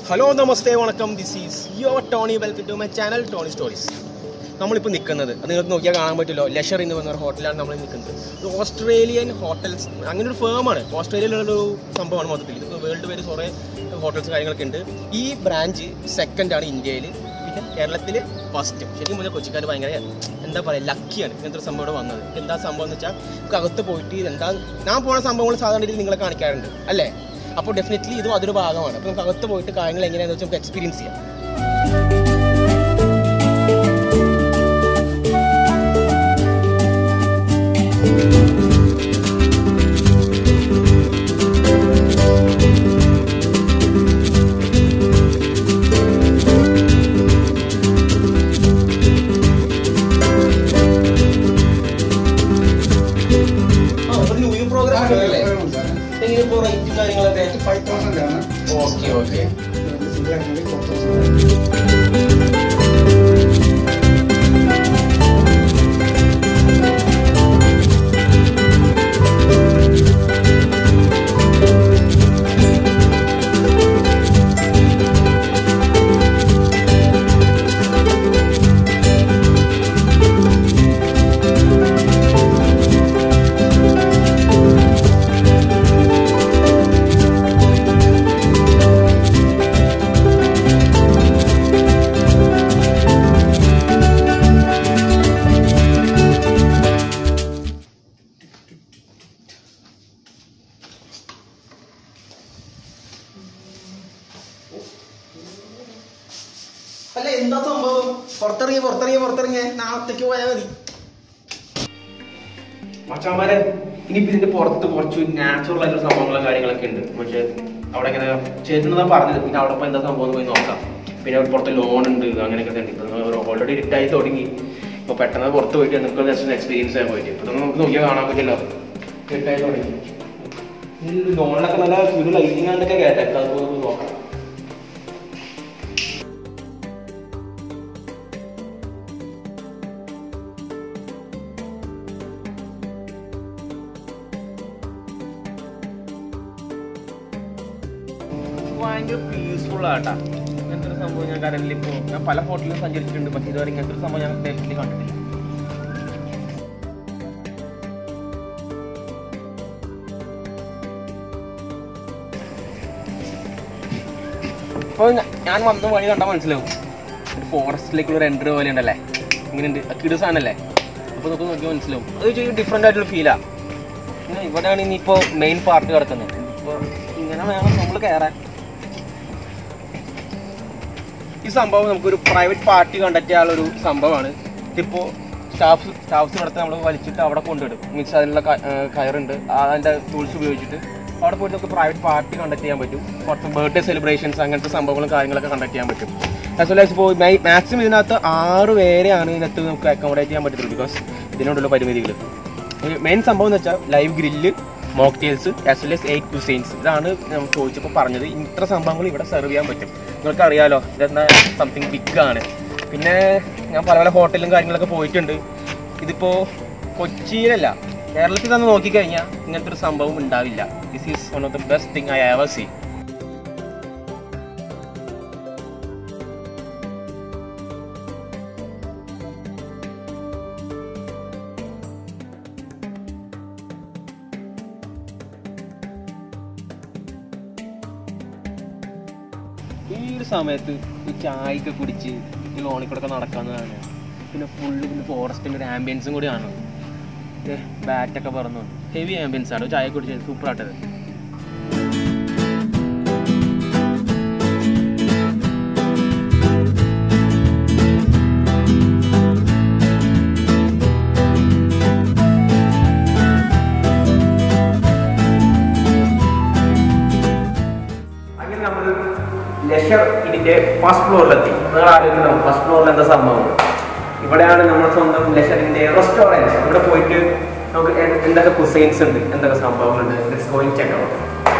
Hello നമസ്തേ വണക്കം this is your Tony welcome to my channel Tony stories നമ്മളിപ്പോൾ നിൽക്കുന്നത് അത് നിങ്ങൾക്ക് നോക്കിയാൽ കാണാൻ പറ്റുമല്ലോ ലഷർ എന്ന് പറഞ്ഞ ഒരു ഹോട്ടലാണ് നമ്മൾ നിൽക്കുന്നത് ഇത് ഓസ്ട്രേലിയൻ ഹോട്ടൽസ് അങ്ങനെ ഒരു ഫേമാണ് ഓസ്ട്രേലിയയിലുള്ളൊരു സംഭവമാണ് മൊത്തത്തിൽ ഇത് വേൾഡ് വൈഡ് കുറേ ഹോട്ടൽസ് കാര്യങ്ങളൊക്കെ ഉണ്ട് ഈ ബ്രാഞ്ച് സെക്കൻഡ് ആണ് ഇന്ത്യയിൽ പിന്നെ കേരളത്തിൽ ഫസ്റ്റ് ശരിക്കും പറഞ്ഞാൽ കൊച്ചിക്കാർ ഭയങ്കര എന്താ പറയുക ലക്കിയാണ് ഇങ്ങനത്തെ ഒരു സംഭവം ഇവിടെ വന്നത് എന്താ സംഭവം എന്ന് വെച്ചാൽ നമുക്ക് അകത്ത് പോയിട്ട് എന്താ ഞാൻ പോണ സംഭവങ്ങൾ സാധാരണ രീതിയിൽ നിങ്ങളെ കാണിക്കാറുണ്ട് അല്ലേ അപ്പോൾ ഡെഫിനറ്റ്ലി ഇതും അതൊരു ഭാഗമാണ് അപ്പോൾ നമുക്ക് അകത്ത് പോയിട്ട് കാര്യങ്ങൾ എങ്ങനെയാണെന്ന് വെച്ചാൽ നമുക്ക് എക്സ്പീരിയൻസ് ചെയ്യാം ന്യൂ ഇയർ പ്രോഗ്രാം അല്ലേ എങ്ങനെ ഇപ്പോൾ റേറ്റ് കാര്യങ്ങളൊക്കെ ഫൈവ് തൗസൻഡ് ആണ് ഓക്കെ ഓക്കെ സിംഗിൾ ആണെങ്കിൽ ഫോർ തൗസൻഡ് അല്ല എന്താ സംഭവം പുറത്തിറങ്ങി പുറത്തിറങ്ങി പുറത്തിറങ്ങി നാളത്തേക്ക് പോയാൽ മതി മച്ചാമാരെ ഇനിയിപ്പോ ഇതിന്റെ പുറത്ത് കുറച്ച് നാച്ചുറൽ ആയിട്ടുള്ള സംഭവങ്ങളും കാര്യങ്ങളൊക്കെ ഉണ്ട് പക്ഷെ അവിടെ ഇങ്ങനെ ചേരുന്നതാ പറഞ്ഞത് പിന്നെ അവിടെ ഇപ്പൊ എന്താ സംഭവം എന്ന് പോയി നോക്കാം പിന്നെ അവിടെ പുറത്ത് ലോൺ ഉണ്ട് അങ്ങനെയൊക്കെ ഉണ്ട് ഇപ്പൊ ഓൾറെഡി ഇരുട്ടായി തുടങ്ങി ഇപ്പൊ പെട്ടെന്ന് പുറത്ത് പോയിട്ട് നിങ്ങൾക്ക് ജസ്റ്റ് എക്സ്പീരിയൻസ് ചെയ്യാൻ പോയിട്ട് ഇപ്പൊ നമുക്ക് നോക്കിയാൽ കാണാൻ പറ്റില്ല ഇരുട്ടായി തുടങ്ങി ഈ ലോണിലൊക്കെ നല്ല ഒരു ലൈറ്റിംഗ് ആണെന്നൊക്കെ കേട്ടേക്കാം അത് പോയി നോക്കാം ഭയങ്കര പീസ്ഫുൾ ആട്ടാ ഇങ്ങനത്തെ ഒരു സംഭവം ഞാൻ കരണ്ടിൽ ഇപ്പോൾ ഞാൻ പല ഹോട്ടലിലും സഞ്ചരിച്ചിട്ടുണ്ട് പക്ഷേ ഇതുവരെ ഇങ്ങനത്തെ ഒരു സംഭവം ഞാൻ ഡെഫിനറ്റ്ലി കണ്ടിട്ടില്ല ഇപ്പോൾ ഞാൻ വന്ന വഴി കണ്ടാൽ മനസ്സിലാവും ഒരു ഫോറസ്റ്റിലേക്കുള്ള ഒരു എൻട്രി പോലെ ഉണ്ടല്ലേ ഇങ്ങനെയുണ്ട് കിടു സാധനല്ലേ അപ്പോൾ നമുക്ക് നോക്കി മനസ്സിലാവും അത് ഡിഫറെൻ്റ് ആയിട്ടുള്ള ഫീലാണ് പിന്നെ ഇവിടെയാണ് ഇനിയിപ്പോൾ മെയിൻ പാർട്ട് കിടക്കുന്നത് ഇപ്പോൾ ഇങ്ങനെ വേണം നമ്മൾ കയറാൻ ഈ സംഭവം നമുക്കൊരു പ്രൈവറ്റ് പാർട്ടി കണ്ടക്ട് ചെയ്യാനുള്ള ഒരു സംഭവമാണ് ഇതിപ്പോൾ സ്റ്റാഫ് സ്റ്റാഫ്സ് ഇവിടുത്തെ നമ്മൾ വലിച്ചിട്ട് അവിടെ കൊണ്ടുവിടും മീൻസ് അതിനുള്ള ക- ഏർ കയറുണ്ട് ആ അതിൻ്റെ ടൂൾസ് ഉപയോഗിച്ചിട്ട് അവിടെ പോയിട്ട് നമുക്ക് പ്രൈവറ്റ് പാർട്ടി കണ്ടക്ട് ചെയ്യാൻ പറ്റും കുറച്ച് ബർത്ത്ഡേ സെലിബ്രേഷൻസ് അങ്ങനത്തെ സംഭവങ്ങളും കാര്യങ്ങളൊക്കെ കണ്ടക്ട് ചെയ്യാൻ പറ്റും ആസ് വെൽ ആസ് ഇപ്പോൾ മാക്സിമം ഇതിനകത്ത് ആറ് പേരെയാണ് ഇതിനകത്ത് നമുക്ക് അക്കോമഡേറ്റ് ചെയ്യാൻ പറ്റത്തുള്ളൂ ബിക്കോസ് ഇതിനോടുള്ള പരിമിതികൾ മെയിൻ സംഭവം എന്ന് വെച്ചാൽ live grill mocktails as well as eight cuisines ഇതാണ് നമ്മൾ ചോദിച്ചപ്പോൾ പറഞ്ഞത് ഇത്ര സംഭവങ്ങൾ ഇവിടെ സെർവ് ചെയ്യാൻ പറ്റും നിങ്ങൾക്ക് അറിയാലോ ഇതെന്താ സംതിങ് ബിഗ് ആണ് പിന്നെ ഞാൻ പല പല ഹോട്ടലിലും കാര്യങ്ങളൊക്കെ പോയിട്ടുണ്ട് ഇതിപ്പോൾ കൊച്ചിയിലല്ല കേരളത്തിൽ തന്നെ നോക്കിക്കഴിഞ്ഞാൽ ഇങ്ങനത്തെ ഒരു സംഭവം ഉണ്ടാവില്ല this is one of the best thing I ever see ഈ ഒരു സമയത്ത് ഈ ചായയൊക്കെ കുടിച്ച് ഈ ലോണിൽ കൂടെ ഒക്കെ നടക്കാവുന്നതാണ് പിന്നെ ഫുള്ള് പിന്നെ ഫോറസ്റ്റിൻ്റെ ഒരു ആംബിയൻസും കൂടി ആണ് ബാറ്റൊക്കെ പറന്നു ഹെവി ആംബിയൻസ് ആണ് ചായ കുടിച്ച് സൂപ്പർ ആട്ടത് അങ്ങനെ നമ്മൾ ലഷർ ഇതിന്റെ ഫസ്റ്റ് ഫ്ലോറിലെത്തി നിങ്ങൾ ആലോചിക്കണം ഫസ്റ്റ് ഫ്ലോറിൽ എന്താ സംഭവം ഇവിടെയാണ് നമ്മൾ സ്വന്തം ലഷറിന്റെ റെസ്റ്റോറൻറ്റ് ഇവിടെ പോയിട്ട് നമുക്ക് എ- എന്തൊക്കെ കുസൈൻസ് ഉണ്ട് എന്തൊക്കെ സംഭവങ്ങളുണ്ട് ലെറ്റ്സ് ഗോയിങ് ചെക്ക് ഔട്ട്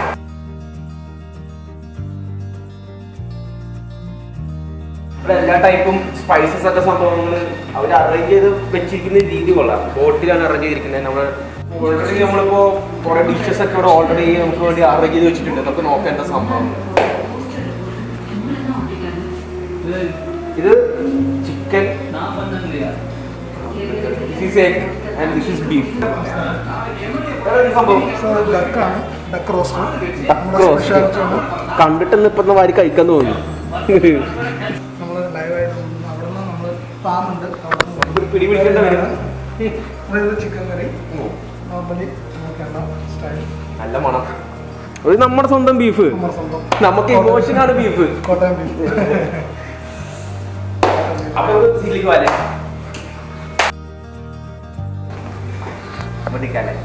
ഇവിടെ എല്ലാ ടൈപ്പും സ്പൈസസ് ഒക്കെ സംഭവങ്ങൾ അവർ അറേഞ്ച് ചെയ്ത് വെച്ചിരിക്കുന്ന രീതി കൊള്ളാം ബോട്ടിലാണ് അറേഞ്ച് ചെയ്തിരിക്കുന്നത് നമ്മൾ ഓൾറെഡി നമ്മളിപ്പോ കുറെ ഡിഷസ് ഒക്കെ ഇവിടെ ഓൾറെഡി നമുക്ക് വേണ്ടി അറേഞ്ച് ചെയ്ത് വെച്ചിട്ടുണ്ട് നമുക്ക് നോക്കാം എന്താ സംഭവം ഇത് chicken this is egg and this is beef സംഭവം ഡക്കാണ് ഡക്ക് റോസ്റ്റ് Duck roast. കണ്ടിട്ട് ഇപ്പൊ വാരി കഴിക്കാൻ തോന്നുന്നു നമ്മൾ ലൈവായിട്ട് അവിടെ നിന്ന് നമ്മൾ ഫാമുണ്ട് അവിടെ നിന്ന് ഒരു പിടി പിടിക്കേണ്ട വരും അതായത് chicken curry normally Kerala style നല്ല മണം ഒരു നമ്മുടെ സ്വന്തം ബീഫ് നമ്മുടെ സ്വന്തം നമുക്ക് ഇമോഷനാണ് ബീഫ് കോട്ടയം ബീഫ് അപ്പൊ നമുക്ക് ഇതിലേക്ക് വരാം മതിക്കല്ലേ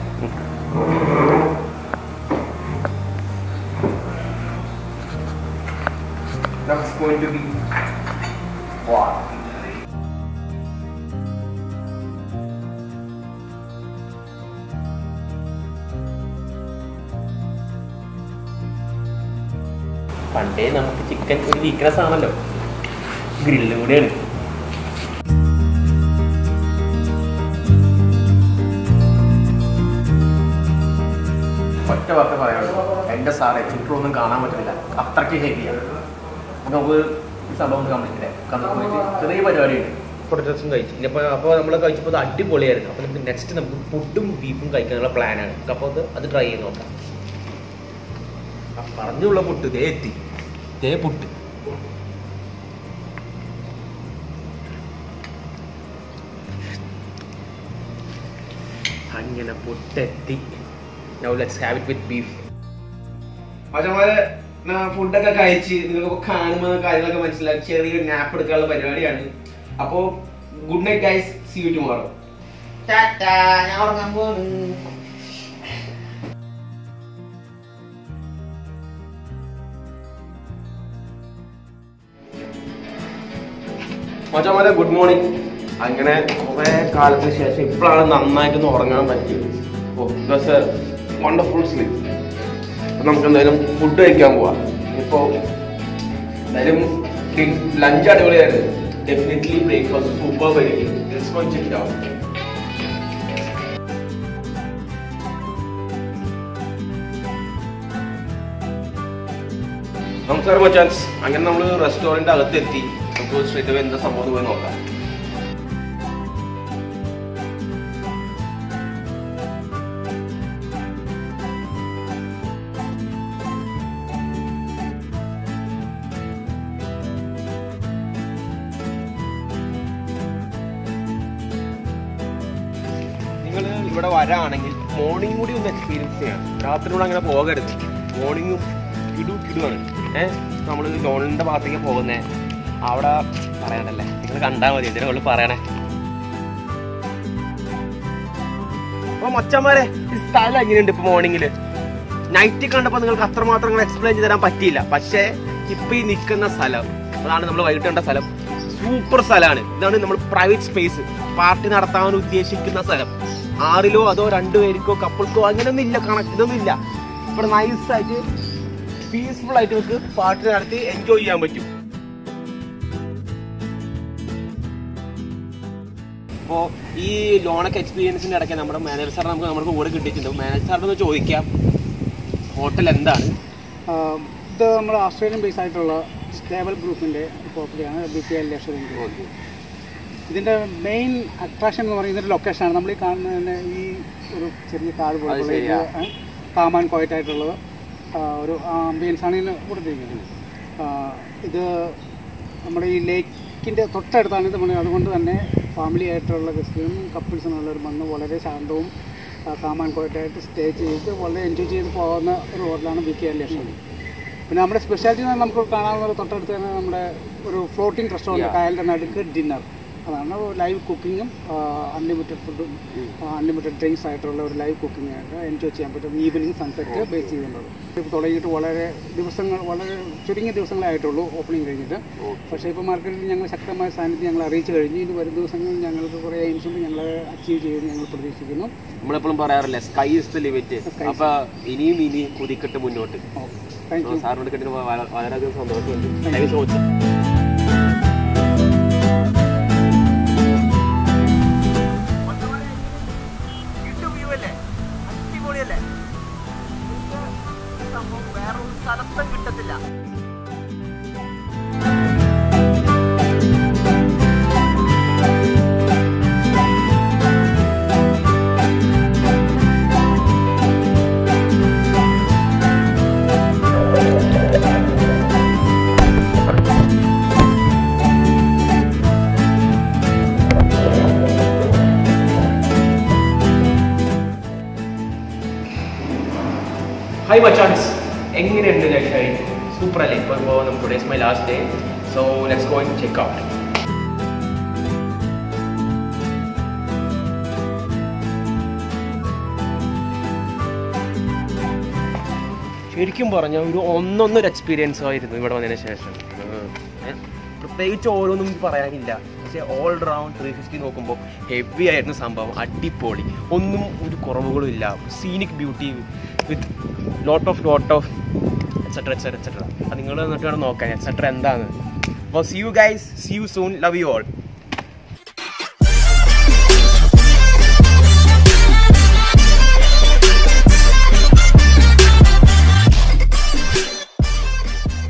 That's going to be wow. പണ്ടേ നമുക്ക് ചിക്കൻ ഒരു വീക്ക്നെസ് ആണല്ലോ ഗ്രില്ലും കൂടെയാണ് ഒറ്റ വാക്ക് പറയാനുള്ളൂ എൻ്റെ സാറേ ചിത്രമൊന്നും കാണാൻ പറ്റുന്നില്ല അത്രയ്ക്ക് ഹെവിയാണ് അപ്പോൾ നമുക്ക് ഈ സംഭവം ഒന്ന് കംപ്ലീറ്റ് ചെയ്യാം കണ്ടു പോയിട്ട് ചെറിയ പരിപാടിയുണ്ട് പൊട്ടറ്റസും കഴിച്ചു ഇനിയിപ്പോൾ അപ്പോൾ നമ്മൾ കഴിച്ചപ്പോൾ അത് അടിപൊളിയായിരുന്നു അപ്പോൾ നമുക്ക് നെക്സ്റ്റ് നമുക്ക് ഫുഡും ബീഫും കഴിക്കാനുള്ള പ്ലാനാണ് അപ്പോൾ അത് അത് ട്രൈ ചെയ്ത് നോക്കാം ആ പറഞ്ഞുള്ള പുട്ട് ദേ എത്തി ദേ പുട്ട് അങ്ങനെ പുട്ടെത്തി now let's have it with beef മച്ചന്മാരെ ഫുഡൊക്കെ കഴിച്ച് നിങ്ങൾക്ക് കാണുമ്പോൾ കാര്യങ്ങളൊക്കെ മനസ്സിലാക്കി ചെറിയൊരു നാപ്പ് എടുക്കാനുള്ള പരിപാടിയാണ് അപ്പോൾ good night guys see you tomorrow tata ഞാൻ ഉറങ്ങാൻ പോകുന്നു മച്ചന്മാരെ ഗുഡ് മോർണിംഗ് അങ്ങനെ കുറെ കാലത്തിന് ശേഷം ഇപ്പോഴാണ് നന്നായിട്ടൊന്ന് ഉറങ്ങാൻ പറ്റിയത് oh it's a wonderful sleep അപ്പൊ നമുക്ക് എന്തായാലും ഫുഡ് കഴിക്കാൻ പോവാം ഇപ്പോ എന്തായാലും ലഞ്ച് അടിപൊളിയായിരുന്നു ഡെഫിനറ്റ്ലി ബ്രേക്ക്ഫാസ്റ്റ് സൂപ്പർ ആയിരിക്കും ചെക്ക് ഔട്ട് നമസ്കാരം മച്ചാൻസ് അങ്ങനെ നമ്മൾ റെസ്റ്റോറൻറ്റ് അകത്തെത്തി നമുക്ക് സ്ട്രേറ്റ് അവേ എന്താ സംഭവം എന്ന് പോയി നോക്കാം നിങ്ങൾ ഇവിടെ വരാണെങ്കിൽ മോർണിംഗ് കൂടി ഒന്ന് എക്സ്പീരിയൻസ് ചെയ്യണം രാത്രി കൂടെ അങ്ങനെ പോകരുത് മോർണിംഗും കിടു കിടുവാണ് ഏഹ് നമ്മൾ ലോണിന്റെ ഭാഗത്തേക്ക് പോകുന്നേ അവിടെ പറയണ്ടല്ലേ നിങ്ങൾ കണ്ടാൽ മതി എന്തിനാ ഉള്ളു പറയണേ അപ്പൊ മച്ചന്മാരെ ഈ സ്ഥലം എങ്ങനെയുണ്ട് ഇപ്പൊ മോർണിംഗില് നൈറ്റ് കണ്ടപ്പോൾ നിങ്ങൾക്ക് അത്രമാത്രം നിങ്ങൾ എക്സ്പ്ലെയിൻ ചെയ്ത് തരാൻ പറ്റിയില്ല പക്ഷേ ഇപ്പൊ ഈ നിൽക്കുന്ന സ്ഥലം അതാണ് നമ്മൾ വൈകിട്ട് കണ്ട സ്ഥലം സൂപ്പർ സ്ഥലമാണ് ഇതാണ് നമ്മൾ പ്രൈവറ്റ് സ്പേസ് പാർട്ടി നടത്താൻ ഉദ്ദേശിക്കുന്ന സ്ഥലം ആറിലോ അതോ രണ്ടുപേർക്കോ കപ്പിൾക്കോ അങ്ങനെയൊന്നും ഇല്ല കണക്ക് ഇതൊന്നും ഇല്ല ഇവിടെ നൈസായിട്ട് പീസ്ഫുൾ ആയിട്ട് നമുക്ക് പാർട്ടി നടത്തി എൻജോയ് ചെയ്യാൻ പറ്റും അപ്പോൾ ഈ ലോണൊക്കെ എക്സ്പീരിയൻസിൻ്റെ ഇടയ്ക്ക് നമ്മുടെ മാനേജർ സാർ നമുക്ക് നമ്മുടെ കൂടെ കിട്ടിയിട്ടുണ്ട് മാനേജർ സാറിനൊന്ന് ചോദിക്കാം ഹോട്ടൽ എന്താണ് ആഹ് ഇത് നമ്മൾ ഓസ്ട്രേലിയൻ ബേസ് ആയിട്ടുള്ള സ്റ്റേബൽ ഗ്രൂപ്പിൻ്റെ പ്രോപ്പർട്ടിയാണ് ബി പി എൽ ലക്ഷറി ഇതിൻ്റെ മെയിൻ അട്രാക്ഷൻ എന്ന് പറയുന്നത് ഇതിൻ്റെ ലൊക്കേഷനാണ് നമ്മൾ ഈ കാണുന്ന തന്നെ ഈ ഒരു ചെറിയ കാട് പോലുള്ള ഇത് ശരിയാ. കാമാൻ കോയറ്റായിട്ടുള്ളത് ഒരു ആംബിയൻസ് ആണ് ഇതിന് കൊടുത്തിരിക്കുന്നത് ആഹ് ഇത് നമ്മുടെ ഈ ലേക്കിൻ്റെ തൊട്ടടുത്താണ് ഇത് പണി അതുകൊണ്ട് തന്നെ ഫാമിലി ആയിട്ടുള്ള ഗസ്റ്റിനും കപ്പിൾസിനുള്ളവരും വന്ന് വളരെ ശാന്തവും ആ, കാമാൻ കോയറ്റായിട്ട് സ്റ്റേ ചെയ്ത് വളരെ എൻജോയ് ചെയ്ത് പോകുന്ന ഒരു ഹോട്ടലാണ് ബി കെ എൽ ലക്ഷറി പിന്നെ നമ്മുടെ സ്പെഷ്യാലിറ്റി എന്ന് പറഞ്ഞാൽ നമുക്ക് കാണാവുന്ന തൊട്ടടുത്ത് തന്നെ നമ്മുടെ ഒരു ഫ്ലോട്ടിംഗ് റെസ്റ്റോറൻറ്റ് Yeah. കായലിൻ്റെ നടുക്ക് ഡിന്നർ അതാണ് ലൈവ് കുക്കിങ്ങും അൺലിമിറ്റഡ് ഫുഡും അൺലിമിറ്റഡ് ഡ്രിങ്ക്സ് ആയിട്ടുള്ള ഒരു ലൈവ് കുക്കിംഗ് ആയിട്ട് എൻജോയ് ചെയ്യാൻ പറ്റും ഈവനിങ് സൺസെറ്റ് ബേസ് ചെയ്തിട്ടുള്ളത് ഇപ്പോൾ തുടങ്ങിയിട്ട് വളരെ ദിവസങ്ങൾ വളരെ ചുരുങ്ങിയ ദിവസങ്ങളേ ആയിട്ടുള്ളൂ ഓപ്പണിംഗ് കഴിഞ്ഞിട്ട് പക്ഷേ ഇപ്പോൾ മാർക്കറ്റിൽ ഞങ്ങൾ ശക്തമായ സാന്നിധ്യം ഞങ്ങൾ അറിയിച്ചു കഴിഞ്ഞു ഇനി വരും ദിവസങ്ങളിൽ ഞങ്ങൾക്ക് കുറേ എയിംസും ഞങ്ങൾ അച്ചീവ് ചെയ്യുമെന്ന് ഞങ്ങൾ പ്രതീക്ഷിക്കുന്നു നമ്മളെപ്പോഴും പറയാറില്ലേ sky is the limit Sky is- അപ്പൊ ഇനിയും ഇനിയും കുതിക്കട്ടെ മുന്നോട്ട് താങ്ക് യു സാറിനോട് കിട്ടുന്ന വളരെയധികം സന്തോഷമുണ്ട് താങ്ക് യു സോ മച്ച് വേറൊരു സ്ഥലത്തും കിട്ടത്തില്ല ഹായ് മച്ചാൻസ് എങ്ങനെയുണ്ട് ലക്ഷായി സൂപ്പർ അല്ലേ ഇപ്പോൾ ഇപ്പോൾ നമുക്ക് today's my last day so let's go and check out ശരിക്കും പറഞ്ഞാൽ ഒരു ഒന്നൊന്നൊരു എക്സ്പീരിയൻസ് ആയിരുന്നു ഇവിടെ വന്നതിന് ശേഷം ഏ, പ്രത്യേകിച്ച് ഓരോന്നും എനിക്ക് പറയാനില്ല പക്ഷേ ഓൾ റൗണ്ട് ത്രീ ഫിഫ്റ്റി നോക്കുമ്പോൾ ഹെവി ആയിരുന്നു സംഭവം അടിപൊളി ഒന്നും ഒരു കുറവുകളും ഇല്ല scenic beauty with lot of lot of etcetera etcetera etcetera അത് നിങ്ങൾ എന്നിട്ട് വേണം നോക്കാൻ എക്സെട്ര എന്താണ് അപ്പോൾ see you guys see you soon love you all